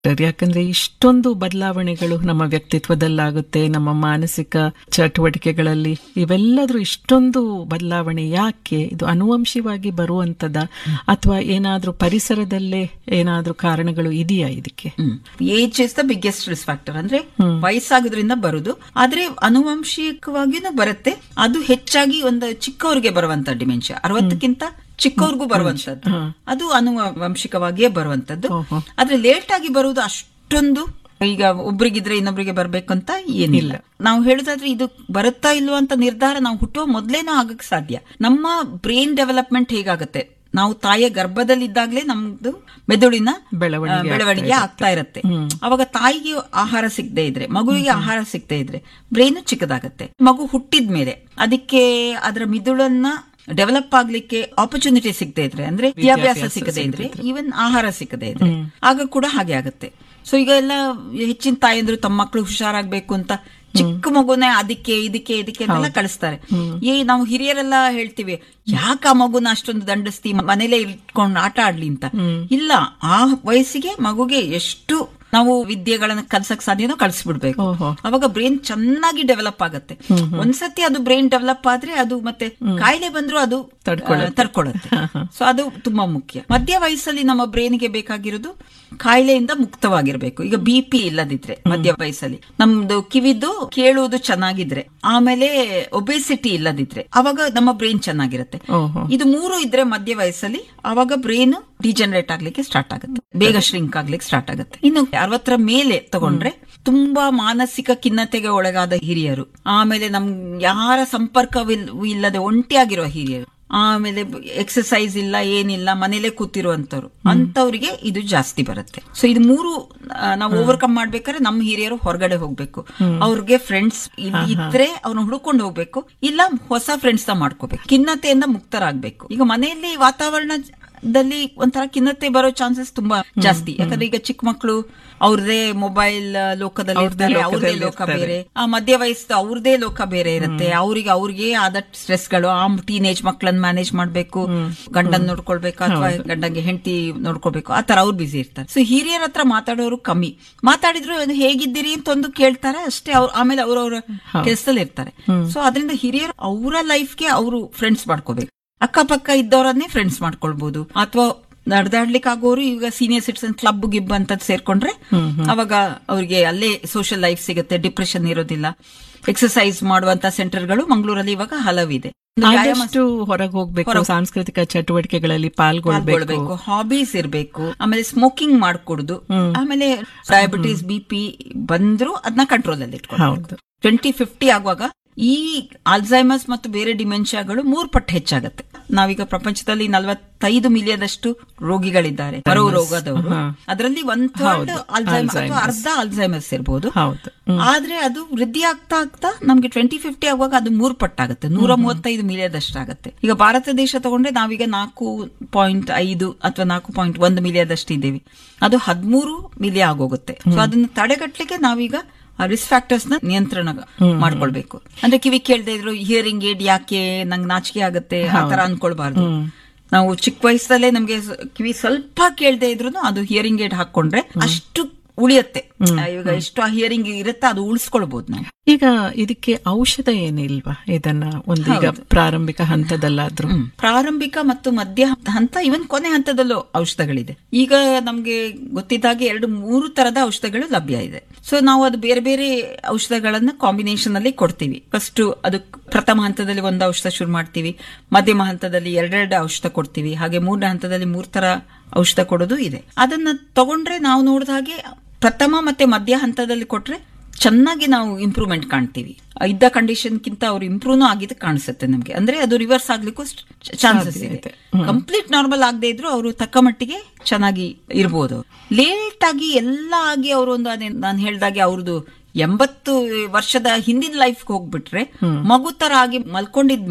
ಯಾಕಂದ್ರೆ ಇಷ್ಟೊಂದು ಬದಲಾವಣೆಗಳು ನಮ್ಮ ವ್ಯಕ್ತಿತ್ವದಲ್ಲಾಗುತ್ತೆ ನಮ್ಮ ಮಾನಸಿಕ ಚಟುವಟಿಕೆಗಳಲ್ಲಿ ಇವೆಲ್ಲದ್ರೂ ಇಷ್ಟೊಂದು ಬದಲಾವಣೆ ಯಾಕೆ ಇದು ಅನುವಂಶಿವಾಗಿ ಬರುವಂತದ ಅಥವಾ ಏನಾದ್ರೂ ಪರಿಸರದಲ್ಲೇ ಏನಾದ್ರೂ ಕಾರಣಗಳು ಇದೆಯಾ ಇದಕ್ಕೆ age is the biggest risk factor ಅಂದ್ರೆ ವಯಸ್ಸಾಗೋದ್ರಿಂದ ಬರುದು ಆದ್ರೆ ಅನುವಂಶಿಕವಾಗಿನೂ ಬರುತ್ತೆ ಅದು ಹೆಚ್ಚಾಗಿ ಒಂದು ಚಿಕ್ಕವರಿಗೆ ಬರುವಂತ ಡಿಮೆನ್ಷಿಯಾ ಅರವತ್ತಕ್ಕಿಂತ ಚಿಕ್ಕವ್ರಿಗೂ ಬರುವಂತದ್ದು ಅದು ಅನುವಂಶಿಕವಾಗಿಯೇ ಬರುವಂತದ್ದು ಓಹೋ. ಆದ್ರೆ ಲೇಟ್ ಆಗಿ ಬರುವುದು ಅಷ್ಟೊಂದು ಈಗ ಒಬ್ರಿಗಿದ್ರೆ ಇನ್ನೊಬ್ರಿಗೆ ಬರ್ಬೇಕಂತ ಏನಿಲ್ಲ ನಾವು ಹೇಳುದಾದ್ರೆ ಇದು ಬರುತ್ತಾ ಇಲ್ವಾ ಅಂತ ನಿರ್ಧಾರ ನಾವು ಹುಟ್ಟುವ ಮೊದ್ಲೇನೂ ಆಗಕ್ ಸಾಧ್ಯ ನಮ್ಮ ಬ್ರೈನ್ ಡೆವಲಪ್ಮೆಂಟ್ ಹೇಗಾಗತ್ತೆ ನಾವು ತಾಯಿಯ ಗರ್ಭದಲ್ಲಿದ್ದಾಗ್ಲೇ ನಮ್ದು ಮೆದುಳಿನ ಬೆಳವಣಿಗೆ ಆ, ಬೆಳವಣಿಗೆ ಆಗ್ತಾ ಇರುತ್ತೆ ಅವಾಗ ತಾಯಿಗೆ ಆಹಾರ ಸಿಗದೆ ಇದ್ರೆ ಮಗುವಿಗೆ ಆಹಾರ ಸಿಗದೆ ಇದ್ರೆ ಬ್ರೈನ್ ಚಿಕ್ಕದಾಗತ್ತೆ ಮಗು ಹುಟ್ಟಿದ ಮೇಲೆ ಅದಕ್ಕೆ ಅದರ ಮಿದುಳನ್ನ ಡೆವಲಪ್ ಆಗ್ಲಿಕ್ಕೆ ಆಪರ್ಚುನಿಟಿ ಸಿಗದೆ ಇದ್ರೆ ಅಂದ್ರೆ ವಿದ್ಯಾಭ್ಯಾಸ ಸಿಗದೆ ಇದ್ರೆ ಈವನ್ ಆಹಾರ ಸಿಗದೆ ಇದ್ರೆ ಆಗ ಕೂಡ ಹಾಗೆ ಆಗುತ್ತೆ ಸೊ ಈಗ ಎಲ್ಲ ಹೆಚ್ಚಿನ ತಾಯಂದ್ರು ತಮ್ಮ ಮಕ್ಕಳು ಹುಷಾರಾಗ್ಬೇಕು ಅಂತ ಚಿಕ್ಕ ಮಗುನೇ ಅದಕ್ಕೆ ಇದಕ್ಕೆ ಇದಕ್ಕೆ ಅಂತೆಲ್ಲ ಕಳಿಸ್ತಾರೆ ಈ ನಾವು ಹಿರಿಯರೆಲ್ಲ ಹೇಳ್ತೀವಿ ಯಾಕೆ ಆ ಮಗುನ ಅಷ್ಟೊಂದು ದಂಡಿಸ್ತಿ ಮನೇಲೆ ಇಟ್ಕೊಂಡು ಆಟ ಆಡ್ಲಿ ಅಂತ ಇಲ್ಲ ಆ ವಯಸ್ಸಿಗೆ ಮಗುಗೆ ಎಷ್ಟು ನಾವು ವಿದ್ಯೆಗಳನ್ನ ಕಲ್ಸಕ್ ಸಾಧ್ಯನೋ ಕಳಿಸ್ಬಿಡ್ಬೇಕು ಓಹೋ. ಅವಾಗ ಬ್ರೈನ್ ಚೆನ್ನಾಗಿ ಡೆವಲಪ್ ಆಗುತ್ತೆ ಒಂದ್ಸತಿ ಅದು ಬ್ರೈನ್ ಡೆವಲಪ್ ಆದ್ರೆ ಅದು ಮತ್ತೆ ಕಾಯಿಲೆ ಬಂದ್ರು ಅದು ತಡ್ಕೊಳ್ಳುತ್ತೆ. ಆ, ತಡ್ಕೊಳ್ಳುತ್ತೆ ಸೊ ಅದು ತುಂಬಾ ಮುಖ್ಯ ಮಧ್ಯ ವಯಸ್ಸಲ್ಲಿ ನಮ್ಮ ಬ್ರೈನ್ಗೆ ಬೇಕಾಗಿರೋದು ಕಾಯಿಲೆಯಿಂದ ಮುಕ್ತವಾಗಿರ್ಬೇಕು ಈಗ ಬಿ ಪಿ ಇಲ್ಲದಿದ್ರೆ ಮಧ್ಯ ವಯಸ್ಸಲ್ಲಿ ನಮ್ದು ಕಿವಿದು ಕೇಳುವುದು ಚೆನ್ನಾಗಿದ್ರೆ ಆಮೇಲೆ ಒಬೆಸಿಟಿ ಇಲ್ಲದಿದ್ರೆ ಅವಾಗ ನಮ್ಮ ಬ್ರೈನ್ ಚೆನ್ನಾಗಿರುತ್ತೆ ಓಹೋ ಇದು ಮೂರು ಇದ್ರೆ ಮಧ್ಯ ವಯಸ್ಸಲ್ಲಿ ಅವಾಗ ಬ್ರೈನ್ ಡಿಜನರೇಟ್ ಆಗ್ಲಿಕ್ಕೆ ಸ್ಟಾರ್ಟ್ ಆಗುತ್ತೆ ಬೇಗ ಶ್ರಿಂಕ್ ಆಗ್ಲಿಕ್ಕೆ ಸ್ಟಾರ್ಟ್ ಆಗುತ್ತೆ ಇನ್ನು ಅರವತ್ತರ ಮೇಲೆ ತಗೊಂಡ್ರೆ ತುಂಬಾ ಮಾನಸಿಕ ಖಿನ್ನತೆಗೆ ಒಳಗಾದ ಹಿರಿಯರು ಆಮೇಲೆ ನಮ್ ಯಾರ ಸಂಪರ್ಕವಿಲ್ ಇಲ್ಲದೆ ಒಂಟಿಯಾಗಿರುವ ಹಿರಿಯರು ಆಮೇಲೆ ಎಕ್ಸಸೈಸ್ ಇಲ್ಲ ಏನಿಲ್ಲ ಮನೇಲೆ ಕೂತಿರುವಂತವ್ರು ಅಂತವ್ರಿಗೆ ಇದು ಜಾಸ್ತಿ ಬರುತ್ತೆ ಸೊ ಇದು ಮೂರು ಆ, ನಾವು ಓವರ್ಕಮ್ ಮಾಡ್ಬೇಕಾದ್ರೆ ನಮ್ಮ ಹಿರಿಯರು ಹೊರಗಡೆ ಹೋಗ್ಬೇಕು ಅವ್ರಿಗೆ ಫ್ರೆಂಡ್ಸ್ ಇದ್ರೆ ಅವ್ರನ್ನ ಹುಡ್ಕೊಂಡು ಹೋಗ್ಬೇಕು ಇಲ್ಲ ಹೊಸ ಫ್ರೆಂಡ್ಸ್ ನ ಮಾಡ್ಕೋಬೇಕು ಖಿನ್ನತೆಯಿಂದ ಮುಕ್ತರಾಗ್ಬೇಕು ಈಗ ಮನೆಯಲ್ಲಿ ವಾತಾವರಣದಲ್ಲಿ ಒಂಥರ ಖಿನ್ನತೆ ಬರೋ ಚಾನ್ಸಸ್ ತುಂಬಾ ಜಾಸ್ತಿ ಯಾಕಂದ್ರೆ ಈಗ ಚಿಕ್ಕ ಮಕ್ಕಳು ಅವ್ರದೇ ಮೊಬೈಲ್ ಲೋಕದಲ್ಲಿ ಇರ್ತಾರೆ ಅವ್ರದೇ ಲೋಕ ಬೇರೆ ಆ ಮಧ್ಯ ವಯಸ್ಸು ಅವ್ರದೇ ಲೋಕ ಬೇರೆ ಇರುತ್ತೆ ಅವ್ರಿಗೆ ಅವ್ರಿಗೆ ಆದ ಸ್ಟ್ರೆಸ್ ಗಳು ಆ ಟೀನೇಜ್ ಮಕ್ಕಳನ್ನ ಮ್ಯಾನೇಜ್ ಮಾಡ್ಬೇಕು ಗಂಡನ್ ನೋಡ್ಕೊಳ್ಬೇಕು ಅಥವಾ ಗಂಡಂಗೆ ಹೆಂಡತಿ ನೋಡ್ಕೊಳ್ಬೇಕು ಆ ತರ ಅವ್ರು ಬಿಸಿ ಇರ್ತಾರೆ ಸೊ ಹಿರಿಯರ ಹತ್ರ ಮಾತಾಡೋರು ಕಮ್ಮಿ ಮಾತಾಡಿದ್ರು ಅದು ಹೇಗಿದ್ದೀರಿ ಅಂತ ಒಂದು ಕೇಳ್ತಾರೆ ಅಷ್ಟೇ ಅವ್ರು ಆಮೇಲೆ ಅವ್ರವ್ರ ಕೆಲಸದಲ್ಲಿ ಇರ್ತಾರೆ ಸೊ ಅದರಿಂದ ಹಿರಿಯರು ಅವರ ಲೈಫ್ಗೆ ಅವರು ಫ್ರೆಂಡ್ಸ್ ಮಾಡ್ಕೋಬೇಕು ಅಕ್ಕಪಕ್ಕ ಇದ್ದವರನ್ನೇ ಫ್ರೆಂಡ್ಸ್ ಮಾಡ್ಕೊಳ್ಬಹುದು ಅಥವಾ ನಡೆದಾಡ್ಲಿಕ್ಕೆ ಆಗೋರು ಈಗ ಸೀನಿಯರ್ ಸಿಟಿಸನ್ ಕ್ಲಬ್ ಗಿಬ್ ಅಂತ ಸೇರ್ಕೊಂಡ್ರೆ ಅವಾಗ ಅವ್ರಿಗೆ ಅಲ್ಲೇ ಸೋಷಿಯಲ್ ಲೈಫ್ ಸಿಗುತ್ತೆ ಡಿಪ್ರೆಷನ್ ಇರೋದಿಲ್ಲ ಎಕ್ಸರ್ಸೈಸ್ ಮಾಡುವಂತ ಸೆಂಟರ್ಗಳು ಮಂಗಳೂರಲ್ಲಿ ಇವಾಗ ಹಲವಿದೆ ವ್ಯಾಯಾಮ ಆದಷ್ಟು ಹೊರಗೆ ಹೋಗ್ಬೇಕು ಸಾಂಸ್ಕೃತಿಕ ಚಟುವಟಿಕೆಗಳಲ್ಲಿ ಪಾಲ್ಗೊಳ್ಬೇಕು ಪಾಲ್ಗೊಳ್ಬೇಕು ಹಾಬೀಸ್ ಇರ್ಬೇಕು ಆಮೇಲೆ ಸ್ಮೋಕಿಂಗ್ ಮಾಡ್ಕೊಡುದು ಆಮೇಲೆ ಡಯಾಬಿಟಿಸ್ ಬಿ ಪಿ ಬಂದ್ರು ಅದನ್ನ ಕಂಟ್ರೋಲ್ ಅಲ್ಲಿ ಇಟ್ಕೊಂಡು ಹೌದು ಟ್ವೆಂಟಿ ಫಿಫ್ಟಿ ಆಗುವಾಗ ಈ ಆಲ್ಝೈಮರ್ಸ್ ಮತ್ತು ಬೇರೆ ಡಿಮೆನ್ಷಿಯಾಗಳು ಮೂರ್ ಪಟ್ಟು ಹೆಚ್ಚಾಗತ್ತೆ ನಾವೀಗ ಪ್ರಪಂಚದಲ್ಲಿ ನಲವತ್ತೈದು ಮಿಲಿಯನಷ್ಟು ರೋಗಿಗಳಿದ್ದಾರೆ ಬರೋ ರೋಗದವರು ಅದರಲ್ಲಿ ಒನ್ ಥರ್ಡ್ ಆಲ್ಝೈಮರ್ ಅಥವಾ ಅರ್ಧ ಆಲ್ಝೈಮರ್ಸ್ ಇರಬಹುದು ಹೌದು ಆದ್ರೆ ಅದು ವೃದ್ಧಿ ಆಗ್ತಾ ಆಗ್ತಾ ನಮ್ಗೆ ಟ್ವೆಂಟಿ ಫಿಫ್ಟಿ ಆಗುವಾಗ ಅದು ಮೂರ್ ಪಟ್ಟಾಗುತ್ತೆ ನೂರ ಮೂವತ್ತೈದು ಮಿಲಿಯದಷ್ಟಾಗುತ್ತೆ ಈಗ ಭಾರತ ದೇಶ ತಗೊಂಡ್ರೆ ನಾವೀಗ ನಾಲ್ಕು ಪಾಯಿಂಟ್ ಐದು ಅಥವಾ ನಾಲ್ಕು ಪಾಯಿಂಟ್ ಒಂದು ಮಿಲಿಯದಷ್ಟು ಇದ್ದೇವೆ ಅದು ಹದಿಮೂರು ಮಿಲಿಯ ಆಗೋಗುತ್ತೆ ಸೊ ಅದನ್ನ ತಡೆಗಟ್ಟಲಿಕ್ಕೆ ನಾವೀಗ ರಿಸ್ಕ್ ಫ್ಯಾಕ್ಟರ್ಸ್ ನ ನಿಯಂತ್ರಣ ಮಾಡ್ಕೊಳ್ಬೇಕು ಅಂದ್ರೆ ಕಿವಿ ಕೇಳದೆ ಇದ್ರು ಹಿಯರಿಂಗ್ ಏಡ್ ಯಾಕೆ ನಂಗೆ ನಾಚಿಕೆ ಆಗುತ್ತೆ ಆ ತರ ಅನ್ಕೊಳ್ಬಾರ್ದು ನಾವು ಚಿಕ್ಕ ವಯಸ್ಸಲ್ಲೇ ನಮ್ಗೆ ಸ- ಕಿವಿ ಸ್ವಲ್ಪ ಕೇಳದೆ ಇದ್ರು ಅದು ಹಿಯರಿಂಗ್ ಏಡ್ ಹಾಕೊಂಡ್ರೆ ಅಷ್ಟು ಉಳಿಯತ್ತೆ ಇವಾಗ ಎಷ್ಟು ಆ ಹಿಯರಿಂಗ್ ಇರುತ್ತೆ ಅದು ಉಳಿಸ್ಕೊಳ್ಬಹುದು ನಾವು ಈಗ ಇದಕ್ಕೆ ಔಷಧ ಏನಿಲ್ವಾ ಇದನ್ನ ಒಂದು ಈಗ ಪ್ರಾರಂಭಿಕ ಹಂತದಲ್ಲಾದ್ರೂ ಹ್ಮ್. ಪ್ರಾರಂಭಿಕ ಮತ್ತು ಮಧ್ಯ ಹಂತ ಇವನ್ ಕೊನೆ ಹಂತದಲ್ಲೂ ಔಷಧಗಳಿದೆ ಈಗ ನಮ್ಗೆ ಗೊತ್ತಿದ್ದಾಗೆ ಎರಡು ಮೂರು ತರದ ಔಷಧಗಳು ಲಭ್ಯ ಇದೆ ಸೊ ನಾವು ಅದು ಬೇರೆ ಬೇರೆ ಔಷಧಗಳನ್ನ ಕಾಂಬಿನೇಷನ್ ಅಲ್ಲಿ ಕೊಡ್ತೀವಿ ಫಸ್ಟ್ ಅದು ಪ್ರಥಮ ಹಂತದಲ್ಲಿ ಒಂದು ಔಷಧ ಶುರು ಮಾಡ್ತೀವಿ ಮಧ್ಯಮ ಹಂತದಲ್ಲಿ ಎರಡೆರಡು ಔಷಧ ಕೊಡ್ತೀವಿ ಹಾಗೆ ಮೂರನೇ ಹಂತದಲ್ಲಿ ಮೂರ್ ತರ ಔಷಧ ಕೊಡೋದು ಇದೆ ಅದನ್ನ ತಗೊಂಡ್ರೆ ನಾವು ನೋಡಿದ ಹಾಗೆ ಪ್ರಥಮ ಮತ್ತೆ ಮಧ್ಯ ಹಂತದಲ್ಲಿ ಕೊಟ್ರೆ ಚೆನ್ನಾಗಿ ನಾವು ಇಂಪ್ರೂವ್ಮೆಂಟ್ ಕಾಣ್ತೀವಿ ಇದ್ದ ಕಂಡೀಷನ್ಗಿಂತ ಅವ್ರು ಇಂಪ್ರೂವ್ನು ಆಗಿದ್ದು ಕಾಣಿಸುತ್ತೆ ನಮ್ಗೆ ಅಂದ್ರೆ ಅದು ರಿವರ್ಸ್ ಆಗ್ಲಿಕ್ಕೂ ಚಾನ್ಸಸ್ ಇದೆ ಕಂಪ್ಲೀಟ್ ನಾರ್ಮಲ್ ಆಗದೆ ಇದ್ರು ಅವರು ತಕ್ಕ ಮಟ್ಟಿಗೆ ಚೆನ್ನಾಗಿ ಇರ್ಬೋದು ಲೇಟ್ ಆಗಿ ಎಲ್ಲ ಆಗಿ ಅವರು ಒಂದು ಅದೇ ನಾನು ಹೇಳ್ದಾಗೆ ಅವ್ರದ್ದು ಎಂಬತ್ತು ವರ್ಷದ ಹಿಂದಿನ ಲೈಫ್ ಹೋಗ್ಬಿಟ್ರೆ ಮಗು ತರ ಆಗಿ ಮಲ್ಕೊಂಡಿದ್ಮೇಲೆ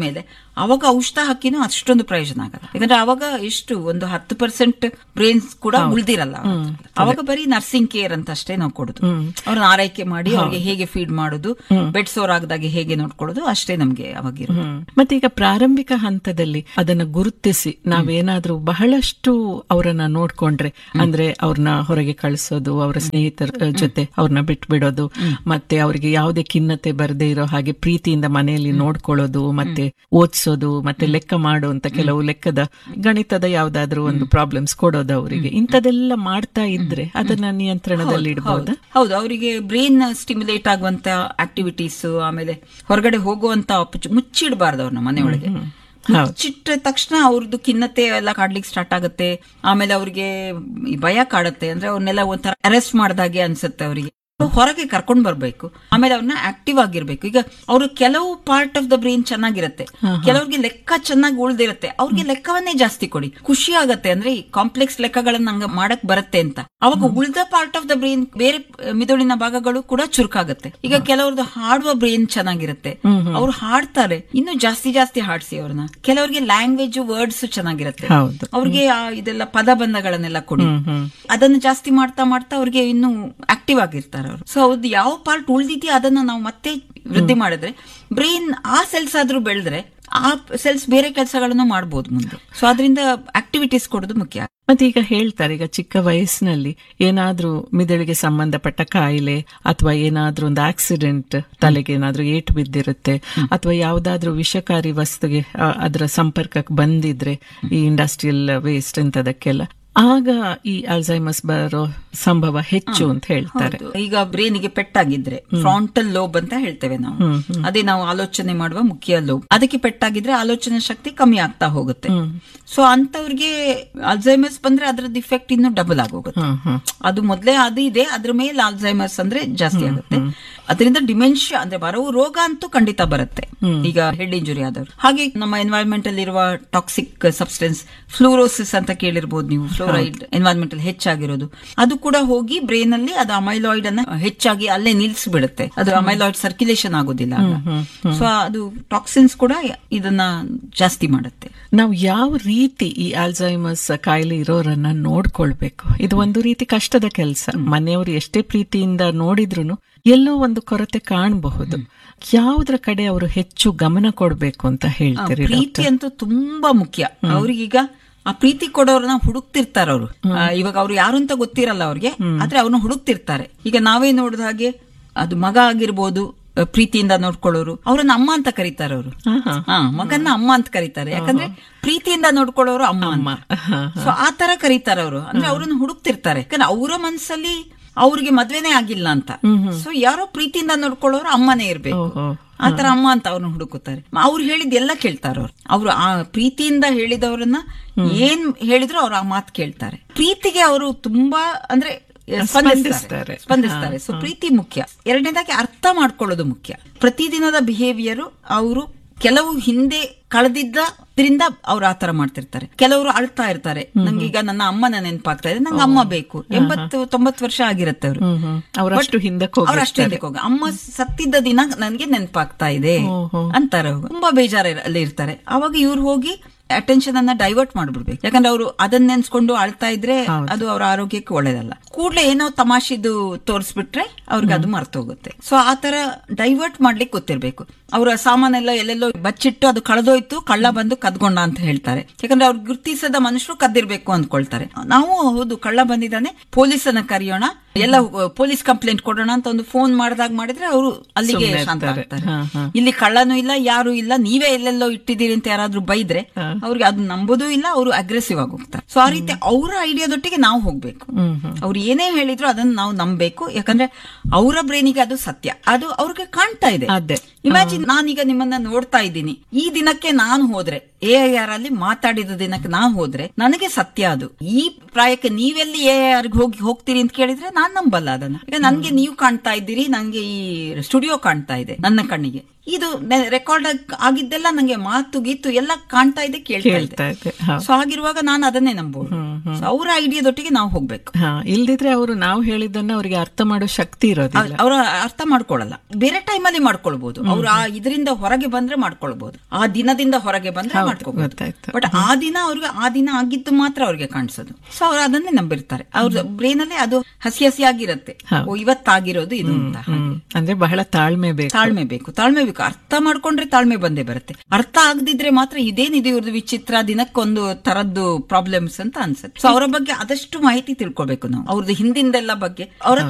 ಅವಾಗ ಔಷಧ ಹಾಕಿನೂ ಅಷ್ಟೊಂದು ಪ್ರಯೋಜನ ಆಗಲ್ಲ ಯಾಕಂದ್ರೆ ಅವಾಗ ಎಷ್ಟು ಒಂದು ಹತ್ತು ಪರ್ಸೆಂಟ್ ಬ್ರೈನ್ಸ್ ಕೂಡ ಉಳ್ದಿರಲ್ಲ ಅವ್ರ ಹತ್ರ. ಅವಾಗ ಬರೀ ನರ್ಸಿಂಗ್ ಕೇರ್ ಅಂತ ಅಷ್ಟೇ ನಾವು ಕೊಡುದು ಅವ್ರನ್ನ ಆರೈಕೆ ಮಾಡಿ ಅವ್ರಿಗೆ ಹೇಗೆ ಫೀಡ್ ಮಾಡೋದು ಬೆಡ್ ಸೋರ್ ಆಗದಾಗೆ ಹೇಗೆ ನೋಡ್ಕೊಳ್ಳೋದು ಅಷ್ಟೇ ನಮ್ಗೆ ಅವಾಗಿರೋದು ಹ್ಮ್. ಮತ್ತೆ ಈಗ ಪ್ರಾರಂಭಿಕ ಹಂತದಲ್ಲಿ ಅದನ್ನ ಗುರುತಿಸಿ ನಾವೇನಾದ್ರೂ ಬಹಳಷ್ಟು ಅವರನ್ನ ನೋಡ್ಕೊಂಡ್ರೆ ಅಂದ್ರೆ ಅವ್ರನ್ನ ಹೊರಗೆ ಕಳಿಸೋದು ಅವರ ಸ್ನೇಹಿತರ ಅಹ್, ಜೊತೆ ಅವ್ರನ್ನ ಬಿಟ್ಬಿಡೋದು ಮತ್ತೆ ಅವರಿಗೆ ಯಾವುದೇ ಖಿನ್ನತೆ ಬರದೇ ಇರೋ ಹಾಗೆ ಪ್ರೀತಿಯಿಂದ ಮನೆಯಲ್ಲಿ ನೋಡ್ಕೊಳ್ಳೋದು ಮತ್ತೆ ಓದಿಸೋದು ಮತ್ತೆ ಲೆಕ್ಕ ಮಾಡುವಂತ ಕೆಲವು ಲೆಕ್ಕದ ಗಣಿತದ ಯಾವ್ದಾದ್ರು ಒಂದು ಪ್ರಾಬ್ಲಮ್ಸ್ ಕೊಡೋದು ಅವರಿಗೆ ಇಂಥದೆಲ್ಲ ಮಾಡ್ತಾ ಇದ್ರೆ ಅದನ್ನ ನಿಯಂತ್ರಣದಲ್ಲಿ ಇಡಬಹುದಾ ಹೌದು ಅವರಿಗೆ ಬ್ರೈನ್ ಸ್ಟಿಮ್ಯುಲೇಟ್ ಆಗುವಂತ ಆಕ್ಟಿವಿಟೀಸ್ ಆಮೇಲೆ ಹೊರಗಡೆ ಹೋಗುವಂತ opportu- ಮುಚ್ಚಿಡಬಾರ್ದು ಅವ್ರನ್ನ ಮನೆಯೊಳಗೆ ಮುಚ್ಚಿಟ್ಟ ತಕ್ಷಣ ಅವ್ರದ್ದು ಖಿನ್ನತೆ ಎಲ್ಲ ಕಾಡ್ಲಿಕ್ಕೆ ಸ್ಟಾರ್ಟ್ ಆಗುತ್ತೆ ಆಮೇಲೆ ಅವ್ರಿಗೆ ಈ ಭಯ ಕಾಡುತ್ತೆ ಅಂದ್ರೆ ಅವ್ರನ್ನೆಲ್ಲ ಒಂಥರ ಅರೆಸ್ಟ್ ಮಾಡ್ದಾಗೆ ಅನ್ಸುತ್ತೆ ಅವರಿಗೆ ಹೊರಗೆ ಕರ್ಕೊಂಡ್ ಬರ್ಬೇಕು ಆಮೇಲೆ ಅವ್ರನ್ನ ಆಕ್ಟಿವ್ ಆಗಿರ್ಬೇಕು ಈಗ ಅವರು ಕೆಲವು ಪಾರ್ಟ್ ಆಫ್ ದ ಬ್ರೈನ್ ಚೆನ್ನಾಗಿರುತ್ತೆ ಕೆಲವ್ರಿಗೆ ಲೆಕ್ಕ ಚೆನ್ನಾಗಿ ಉಳ್ದಿರುತ್ತೆ ಅವ್ರಿಗೆ ಲೆಕ್ಕವನ್ನೇ ಜಾಸ್ತಿ ಕೊಡಿ ಖುಷಿ ಆಗತ್ತೆ ಅಂದ್ರೆ ಈ ಕಾಂಪ್ಲೆಕ್ಸ್ ಲೆಕ್ಕಗಳನ್ನ ಹಂಗ ಮಾಡಕ್ ಬರುತ್ತೆ ಅಂತ ಅವಾಗ ಉಳ್ದ ಪಾರ್ಟ್ ಆಫ್ ದ ಬ್ರೈನ್ ಬೇರೆ ಅಹ್, ಮಿದುಳಿನ ಭಾಗಗಳು ಕೂಡ ಚುರುಕಾಗತ್ತೆ ಈಗ ಕೆಲವ್ರದ್ದು ಹಾಡುವ ಬ್ರೈನ್ ಚೆನ್ನಾಗಿರುತ್ತೆ ಅವ್ರು ಹಾಡ್ತಾರೆ ಇನ್ನು ಜಾಸ್ತಿ ಜಾಸ್ತಿ ಹಾಡ್ಸಿ ಅವ್ರನ್ನ ಕೆಲವ್ರಿಗೆ ಲ್ಯಾಂಗ್ವೇಜ್ ವರ್ಡ್ಸ್ ಚೆನ್ನಾಗಿರುತ್ತೆ ಹೌದು ಅವ್ರಿಗೆ ಆ ಇದೆಲ್ಲ ಪದಬಂಧಗಳನ್ನೆಲ್ಲ ಕೊಡಿ ಅದನ್ನು ಜಾಸ್ತಿ ಮಾಡ್ತಾ ಮಾಡ್ತಾ ಅವ್ರಿಗೆ ಇನ್ನು ಆಕ್ಟಿವ್ ಆಗಿರ್ತಾರೆ ಅವರು ಸೊ ಅವ್ರದ್ದು ಯಾವ ಪಾರ್ಟ್ ಉಳ್ದಿದೆಯೋ ಅದನ್ನ ನಾವು ಮತ್ತೆ ವೃದ್ಧಿ ಮಾಡಿದ್ರೆ ಬ್ರೈನ್ ಆ ಸೆಲ್ಸ್ ಆದ್ರೂ ಬೆಳೆದ್ರೆ ಆ ಸೆಲ್ಸ್ ಬೇರೆ ಕೆಲಸಗಳನ್ನು ಮಾಡಬಹುದು ಮುಂದೆ ಸೊ ಅದರಿಂದ ಆಕ್ಟಿವಿಟೀಸ್ ಕೊಡೋದು ಮುಖ್ಯ ಮತ್ತೆ ಈಗ ಹೇಳ್ತಾರೆ ಈಗ ಚಿಕ್ಕ ವಯಸ್ಸಿನಲ್ಲಿ ಏನಾದ್ರೂ ಮಿದುಳಿಗೆ ಸಂಬಂಧಪಟ್ಟ ಕಾಯಿಲೆ ಅಥವಾ ಏನಾದ್ರೂ ಒಂದು ಆಕ್ಸಿಡೆಂಟ್ ತಲೆಗೆ ಏನಾದ್ರೂ ಏಟು ಬಿದ್ದಿರುತ್ತೆ ಅಥವಾ ಯಾವ್ದಾದ್ರೂ ವಿಷಕಾರಿ ವಸ್ತುಗೆ ಆ, ಅದರ ಸಂಪರ್ಕಕ್ಕೆ ಬಂದಿದ್ರೆ ಈ ಇಂಡಸ್ಟ್ರಿಯಲ್ ವೇಸ್ಟ್ ಇಂಥದಕ್ಕೆಲ್ಲ ಆಗ ಈ ಅಲ್ಝೈಮಸ್ ಬರೋ ಸಂಭವ ಹೆಚ್ಚು ಅಂತ ಹೇಳ್ತಾರೆ ಹೌದು. ಈಗ ಬ್ರೈನಿಗೆ ಪೆಟ್ಟಾಗಿದ್ರೆ ಫ್ರಾಂಟಲ್ ಲೋಬ್ ಅಂತ ಹೇಳ್ತೇವೆ ನಾವು ಅದೇ ನಾವು ಆಲೋಚನೆ ಮಾಡುವ ಮುಖ್ಯ ಲೋಬ್ ಅದಕ್ಕೆ ಪೆಟ್ಟಾಗಿದ್ರೆ ಆಲೋಚನೆ ಶಕ್ತಿ ಕಮ್ಮಿ ಆಗ್ತಾ ಹೋಗುತ್ತೆ ಸೊ ಅಂತವ್ರಿಗೆ ಅಲ್ಝೈಮರ್ಸ್ ಬಂದ್ರೆ ಅದ್ರದ್ದು ಇಫೆಕ್ಟ್ ಇನ್ನು ಡಬಲ್ ಆಗೋಗುತ್ತೆ ಹ್ಮ್ ಹ್ಮ್ ಅದು ಮೊದಲೇ ಅದು ಇದೆ ಅದ್ರ ಮೇಲೆ ಆಲ್ಝೈಮರ್ಸ್ ಅಂದ್ರೆ ಜಾಸ್ತಿ ಆಗುತ್ತೆ ಅದರಿಂದ ಡಿಮೆನ್ಷಿಯಾ ಅಂದ್ರೆ ಬರೋ ರೋಗ ಅಂತೂ ಖಂಡಿತ ಬರುತ್ತೆ ಈಗ ಹೆಡ್ ಇಂಜುರಿ ಆದವರು ಹಾಗೆ ನಮ್ಮ ಎನ್ವೈರನ್ಮೆಂಟ್ ಅಲ್ಲಿ ಇರುವ ಟಾಕ್ಸಿಕ್ ಸಬ್ಸ್ಟೆನ್ಸ್ ಫ್ಲೂರೋಸಿಸ್ ಅಂತ ಕೇಳಿರ್ಬೋದು ನೀವು ಫ್ಲೋರೈಡ್ ಎನ್ವೈರನ್ಮೆಂಟ್ ಅಲ್ಲಿ ಹೆಚ್ಚಾಗಿರೋದು ಅದು ಕೂಡ ಹೋಗಿ ಬ್ರೈನ್ ಅಲ್ಲಿ ಅದು ಅಮೈಲಾಯ್ಡ್ ಅನ್ನ ಹೆಚ್ಚಾಗಿ ಅಲ್ಲೇ ನಿಲ್ಸ್ಬಿಡುತ್ತೆ ಅದು ಅಮೈಲಾಯ್ಡ್ ಸರ್ಕ್ಯುಲೇಷನ್ ಆಗೋದಿಲ್ಲ ಸೊ ಅದು ಟಾಕ್ಸಿನ್ಸ್ ಕೂಡ ಇದನ್ನ ಜಾಸ್ತಿ ಮಾಡುತ್ತೆ ನಾವು ಯಾವ ರೀತಿ ಈ ಆಲ್ಝೈಮರ್ಸ್ ಕಾಯಿಲೆ ಇರೋರನ್ನ ನೋಡ್ಕೊಳ್ಬೇಕು ಇದು ಒಂದು ರೀತಿ ಕಷ್ಟದ ಕೆಲಸ ಮನೆಯವರು ಎಷ್ಟೇ ಪ್ರೀತಿಯಿಂದ ನೋಡಿದ್ರು ಎಲ್ಲೋ ಒಂದು ಕೊರತೆ ಕಾಣಬಹುದು ಯಾವುದ್ರ ಕಡೆ ಅವರು ಹೆಚ್ಚು ಗಮನ ಕೊಡ್ಬೇಕು ಅಂತ ಹೇಳ್ತೀರಿ ಪ್ರೀತಿ ಅಂತೂ ತುಂಬಾ ಮುಖ್ಯ ಅವ್ರಿಗೀಗ ಆ ಪ್ರೀತಿ ಕೊಡೋರನ್ನ ಹುಡುಕ್ತಿರ್ತಾರ ಅವರು ಇವಾಗ ಅವ್ರು ಯಾರು ಅಂತ ಗೊತ್ತಿರಲ್ಲ ಅವ್ರಿಗೆ ಆದ್ರೆ ಅವ್ರನ್ನ ಹುಡುಕ್ತಿರ್ತಾರೆ ಈಗ ನಾವೇ ನೋಡಿದ ಹಾಗೆ ಅದು ಮಗ ಆಗಿರ್ಬೋದು ಆ, ಪ್ರೀತಿಯಿಂದ ನೋಡ್ಕೊಳ್ಳೋರು ಅವ್ರನ್ನ ಅಮ್ಮ ಅಂತ ಕರೀತಾರೆ ಅವರು ಆಹಾ. ಹಾ ಮಗನ್ನ ಅಮ್ಮ ಅಂತ ಕರೀತಾರೆ ಯಾಕಂದ್ರೆ ಪ್ರೀತಿಯಿಂದ ನೋಡ್ಕೊಳ್ಳೋರು ಅಮ್ಮ ಅಮ್ಮ ಸೊ ಆ ತರ ಕರೀತಾರೆ ಅವರು ಅಂದ್ರೆ ಅವ್ರನ್ನ ಹುಡುಕ್ತಿರ್ತಾರೆ ಯಾಕಂದ್ರೆ ಅವರ ಮನ್ಸಲ್ಲಿ ಅವ್ರಿಗೆ ಮದ್ವೆನೇ ಆಗಿಲ್ಲ ಅಂತ ಸೊ ಯಾರೋ ಪ್ರೀತಿಯಿಂದ ನೋಡ್ಕೊಳ್ಳೋರು ಅಮ್ಮನೇ ಇರ್ಬೇಕು ಓಹೋ. ಆತರ ಅಮ್ಮ ಅಂತ ಅವ್ರನ್ನ ಹುಡುಕುತ್ತಾರೆ ಅವ್ರು ಹೇಳಿದ ಎಲ್ಲ ಕೇಳ್ತಾರ ಅವ್ರು ಅವ್ರು ಆ ಪ್ರೀತಿಯಿಂದ ಹೇಳಿದವರನ್ನ ಏನ್ ಹೇಳಿದ್ರು ಅವ್ರು ಆ ಮಾತು ಕೇಳ್ತಾರೆ ಪ್ರೀತಿಗೆ ಅವರು ತುಂಬಾ ಅಂದ್ರೆ ಸ್ಪಂದಿಸ್ತಾರೆ. ಸ್ಪಂದಿಸ್ತಾರೆ ಸ್ಪಂದಿಸ್ತಾರೆ ಸೊ ಪ್ರೀತಿ ಮುಖ್ಯ ಎರಡನೇದಾಗಿ ಅರ್ಥ ಮಾಡ್ಕೊಳ್ಳೋದು ಮುಖ್ಯ ಪ್ರತಿದಿನದ ಬಿಹೇವಿಯರ್ ಅವರು ಕೆಲವು ಹಿಂದೆ ಕಳೆದಿದ್ದರಿಂದ ಅವ್ರು ಆತರ ಮಾಡ್ತಿರ್ತಾರೆ ಕೆಲವರು ಅಳ್ತಾ ಇರ್ತಾರೆ ನಂಗೆ ಈಗ ನನ್ನ ಅಮ್ಮನ ನೆನಪಾಗ್ತಾ ಇದೆ ನಂಗೆ ಅಮ್ಮ ಬೇಕು ಎಂಬತ್ತು ತೊಂಬತ್ತು ವರ್ಷ ಆಗಿರುತ್ತೆ ಅವರು ಹ್ಮ್ ಹ್ಮ್ ಅವರಷ್ಟು ಹಿಂದಕ್ಕೆ ಅವ್ರು ಅಷ್ಟೇ ಹೋಗಿ ಹಿಂದಕ್ಕೆ ಹೋಗಿ ಅಮ್ಮ ಸತ್ತಿದ್ದ ದಿನ ನನ್ಗೆ ನೆನಪಾಗ್ತಾ ಇದೆ ಓಹೋ. ಅಂತಾರೆ ಅವ್ರು. ತುಂಬಾ ಬೇಜಾರಲ್ಲಿ ಇರ್ತಾರೆ ಅವಾಗ ಇವ್ರು ಹೋಗಿ ಅಟೆನ್ಷನ್ ಅನ್ನ ಡೈವರ್ಟ್ ಮಾಡ್ಬಿಡ್ಬೇಕು ಯಾಕಂದ್ರೆ ಅವರು ಅದನ್ನ ನೆನ್ಸ್ಕೊಂಡು ಅಳ್ತಾ ಇದ್ರೆ ಅದು ಅವ್ರ ಆರೋಗ್ಯಕ್ಕೆ ಒಳ್ಳೇದಲ್ಲ ಕೂಡ್ಲೆ ಏನೋ ತಮಾಷೆದು ತೋರಿಸ್ಬಿಟ್ರೆ ಅವ್ರಿಗೆ ಅದು ಮರ್ತೋಗುತ್ತೆ ಸೊ ಆ ತರ ಡೈವರ್ಟ್ ಮಾಡ್ಲಿಕ್ಕೆ ಗೊತ್ತಿರ್ಬೇಕು ಅವರ ಸಾಮಾನೆಲ್ಲ ಎಲ್ಲೆಲ್ಲೋ ಬಚ್ಚಿಟ್ಟು ಅದು ಕಳೆದೋಯ್ತು ಕಳ್ಳ ಬಂದು ಕದ್ಕೊಂಡ ಅಂತ ಹೇಳ್ತಾರೆ ಯಾಕಂದ್ರೆ ಅವ್ರು ಗುರ್ತಿಸದ ಮನುಷ್ಯರು ಕದ್ದಿರ್ಬೇಕು ಅಂದ್ಕೊಳ್ತಾರೆ ನಾವು ಹೌದು ಕಳ್ಳ ಬಂದಿದ್ದಾನೆ ಪೊಲೀಸನ್ನ ಕರೆಯೋಣ ಎಲ್ಲ ಪೊಲೀಸ್ ಕಂಪ್ಲೇಂಟ್ ಕೊಡೋಣ ಅಂತ ಒಂದು ಫೋನ್ ಮಾಡಿದಾಗ ಮಾಡಿದ್ರೆ ಅವರು ಅಲ್ಲಿಗೆ ಸುಮ್ನೆ ಶಾಂತ ಇರ್ತಾರೆ. ಆಗ್ತಾರೆ ಹಾ, ಹಾ. ಇಲ್ಲಿ ಕಳ್ಳನೂ ಇಲ್ಲ ಯಾರು ಇಲ್ಲ ನೀವೇ ಎಲ್ಲೆಲ್ಲೋ ಇಟ್ಟಿದ್ದೀರಿ ಅಂತ ಯಾರಾದ್ರೂ ಬೈದ್ರೆ ಅವ್ರಿಗೆ ಅದು ನಂಬೋದೂ ಇಲ್ಲ ಅವರು ಅಗ್ರೆಸಿವ್ ಆಗಿ ಹೋಗ್ತಾರೆ ಸೊ ಆ ರೀತಿ ಅವರ ಐಡಿಯಾದೊಟ್ಟಿಗೆ ನಾವು ಹೋಗ್ಬೇಕು ಹ್ಮ್ ಹ್ಮ್ ಅವ್ರು ಏನೇ ಹೇಳಿದ್ರು ಅದನ್ನ ನಾವು ನಂಬಬೇಕು ಯಾಕಂದ್ರೆ ಅವರ ಬ್ರೈನಿಗೆ ಅದು ಸತ್ಯ ಅದು ಅವ್ರಿಗೆ ಕಾಣ್ತಾ ಇದೆ ಅದೇ. ಇಮ್ಯಾಜಿನ್ ನಾನೀಗ ನಿಮ್ಮನ್ನ ನೋಡ್ತಾ ಇದ್ದೀನಿ ಈ ದಿನಕ್ಕೆ ನಾನು ಹೋದ್ರೆ ಎ ಐ ಆರ್ ಅಲ್ಲಿ ಮಾತಾಡಿದ ದಿನಕ್ಕೆ ನಾನು ಹೋದ್ರೆ ನನಗೆ ಸತ್ಯ ಅದು ಈ ಪ್ರಾಯಕ್ಕೆ ನೀವೆಲ್ಲಿ ಎ ಐ ಆರ್ ಹೋಗಿ ಹೋಗ್ತೀರಿ ಅಂತ ಕೇಳಿದ್ರೆ ನಾನ್ ನಂಬಲ್ಲ ಅದನ್ನ ಈಗ ನನ್ಗೆ ನೀವು ಕಾಣ್ತಾ ಇದ್ದೀರಿ ನನ್ಗೆ ಈ ಸ್ಟುಡಿಯೋ ಕಾಣ್ತಾ ಇದೆ ನನ್ನ ಕಣ್ಣಿಗೆ ಇದು ರೆಕಾರ್ಡ್ ಆಗಿದ್ದೆಲ್ಲ ನಂಗೆ ಮಾತು ಗೀತು ಎಲ್ಲ ಕಾಣ್ತಾ ಇದೆ ಕೇಳ್ತಾ ಇದೆ ಕೇಳ್ತಾ ಇದೆ ಹೌದು. ಸೊ ಆಗಿರುವಾಗ ನಾನು ಅದನ್ನೇ ನಂಬೋದು So ಅವರ ಐಡಿಯಾದೊಟ್ಟಿಗೆ ನಾವು ಹೋಗ್ಬೇಕು ಹಾ ಇಲ್ದಿದ್ರೆ ಅವರು ನಾವು ಹೇಳಿದ್ದನ್ನ ಅವರಿಗೆ ಅರ್ಥ ಮಾಡೋ ಶಕ್ತಿ ಇರೋದಿಲ್ಲ ಅವ್ರ ಅರ್ಥ ಮಾಡ್ಕೊಳ್ಳಲ್ಲ ಬೇರೆ ಟೈಮಲ್ಲಿ ಮಾಡ್ಕೊಳ್ಬಹುದು ಅವ್ರು ಆ ಇದರಿಂದ ಹೊರಗೆ ಬಂದ್ರೆ ಮಾಡ್ಕೊಳ್ಬಹುದು ಆ ದಿನದಿಂದ ಹೊರಗೆ ಬಂದ್ರೆ ಮಾಡ್ಕೋಬಹುದು ಗೊತ್ತಾಯ್ತು. ಬಟ್ ಆ ದಿನ ಅವ್ರಿಗೆ ಆ ದಿನ ಆಗಿದ್ದು ಮಾತ್ರ ಅವ್ರಿಗೆ ಕಾಣಿಸೋದು ಸೊ ಅವ್ರು ಅದನ್ನೇ ನಂಬಿರ್ತಾರೆ ಅವ್ರ ಬ್ರೈನ್ ಅಲ್ಲಿ ಅದು ಹಸಿ ಹಸಿಯಾಗಿರುತ್ತೆ ಓ ಇವತ್ತಾಗಿರೋದು ಇದು ಅಂತ ಹ್ಮ್ ಅಂದ್ರೆ ಬಹಳ ತಾಳ್ಮೆ ಬೇಕು ತಾಳ್ಮೆ ಬೇಕು ತಾಳ್ಮೆ ಬೇಕು ಅರ್ಥ ಮಾಡ್ಕೊಂಡ್ರೆ ತಾಳ್ಮೆ ಬಂದೇ ಬರುತ್ತೆ ಅರ್ಥ ಆಗದಿದ್ರೆ ಮಾತ್ರ ಇದೇನಿದೆ ಇವ್ರದ್ದು ವಿಚಿತ್ರ ದಿನಕ್ಕೊಂದು ತರದ್ದು ಪ್ರಾಬ್ಲಮ್ಸ್ ಅಂತ ಅನ್ಸುತ್ತೆ ಸೊ ಅವರ ಬಗ್ಗೆ ಆದಷ್ಟು ಮಾಹಿತಿ ತಿಳ್ಕೊಬೇಕು ನಾವು ಅವ್ರದ್ದು ಹಿಂದಿಂದೆಲ್ಲ ಬಗ್ಗೆ ಅವರ